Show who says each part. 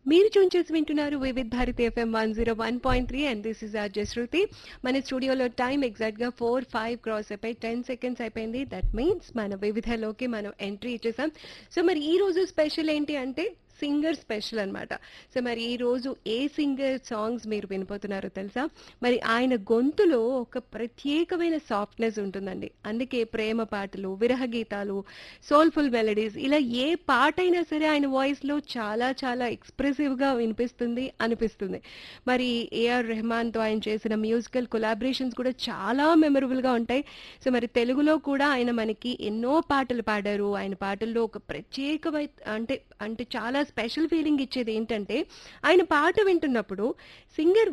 Speaker 1: మీరు చూన్ చేసి వింటున్నారు Vividh Bharati FM one zero one point three and this is R Jashruti మన స్టూడియోలో టైం ఎగ్జాక్ట్ గా ఫోర్ ఫైవ్ క్రాస్ అయిపోయి టెన్ సెకండ్స్ అయిపోయింది దట్ మీన్స్ మన వివిధలోకి మనం ఎంట్రీ ఇచ్చేసాం సో మరి ఈ రోజు స్పెషల్ ఏంటి అంటే సింగర్ స్పెషల్ అన్నమాట సో మరి ఈ రోజు ఏ సింగర్ సాంగ్స్ మీరు వినిపోతున్నారో తెలుసా మరి ఆయన గొంతులో ఒక ప్రత్యేకమైన సాఫ్ట్నెస్ ఉంటుందండి అందుకే ప్రేమ పాటలు విరహ గీతాలు సోల్ఫుల్ మెలడీస్ ఇలా ఏ పాట అయినా సరే ఆయన వాయిస్ లో చాలా చాలా ఎక్స్ప్రెసివ్ గా వినిపిస్తుంది అనిపిస్తుంది మరి ఏఆర్ రెహమాన్ తో ఆయన చేసిన మ్యూజికల్ కొలాబరేషన్స్ కూడా చాలా మెమరబుల్ గా ఉంటాయి సో మరి తెలుగులో కూడా ఆయన మనకి ఎన్నో పాటలు పాడారు ఆయన పాటల్లో ఒక ప్రత్యేకమైన అంటే అంటే చాలా స్పెషల్ ఫీలింగ్ ఇచ్చేది ఏంటంటే ఆయన పాట వింటున్నప్పుడు సింగర్